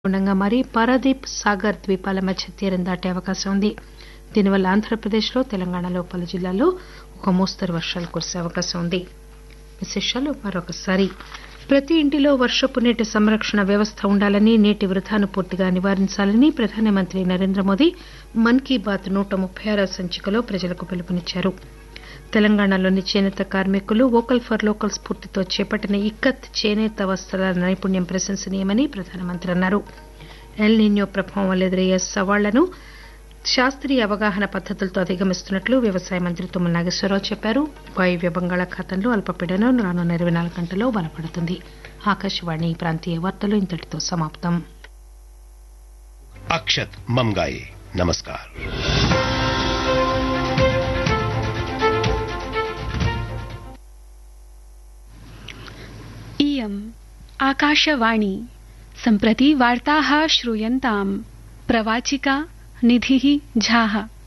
గుండంగా మారి పారాదీప్ సాగర్ ద్వీపాల మధ్య తీరం దాటే అవకాశం ఉంది దీనివల్ల ఆంధ్రప్రదేశ్లో తెలంగాణలో పలు జిల్లాల్లో ఒక మోస్తరు వర్షాలు కురిసే అవకాశం ఉంది విశేషాలు మరొకసారి ప్రతి ఇంటిలో వర్షపు నీటి సంరక్షణ వ్యవస్థ ఉండాలని నీటి వృధాను పూర్తిగా నివారించాలని ప్రధానమంత్రి నరేంద్ర మోదీ మన్ కీ బాత్ నూట ముప్పై ఆరవ సంచికలో ప్రజలకు పిలుపునిచ్చారు తెలంగాణలోని చేనేత కార్మికులు వోకల్ ఫర్ లోకల్ స్ఫూర్తితో చేపట్టిన ఇక్కత్ చేనేత వస్త్రాల నైపుణ్యం ప్రశంసనీయమని ప్రధానమంత్రి అన్నారు ఎల్ నిన్యో ప్రభావం వల్ల ఎదురయ్యే సవాళ్లను శాస్త్రీయ అవగాహన పద్దతులతో అధిగమిస్తున్నట్లు వ్యవసాయ మంత్రి తుమ్మల నాగేశ్వరరావు చెప్పారు వాయువ్య బంగాళాఖాతంలో అల్పపీడనం రానున్న ఇరవై నాలుగు గంటల్లో బలపడుతుంది ఆకాశవాణి ప్రాంతీయ వార్తలు ఇంతటితో సమాప్తం अक्षत ममगाई नमस्कार इयम् आकाशवाणी सम्प्रति वार्ताः श्रूयन्ताम् प्रवाचिका निधिः झाः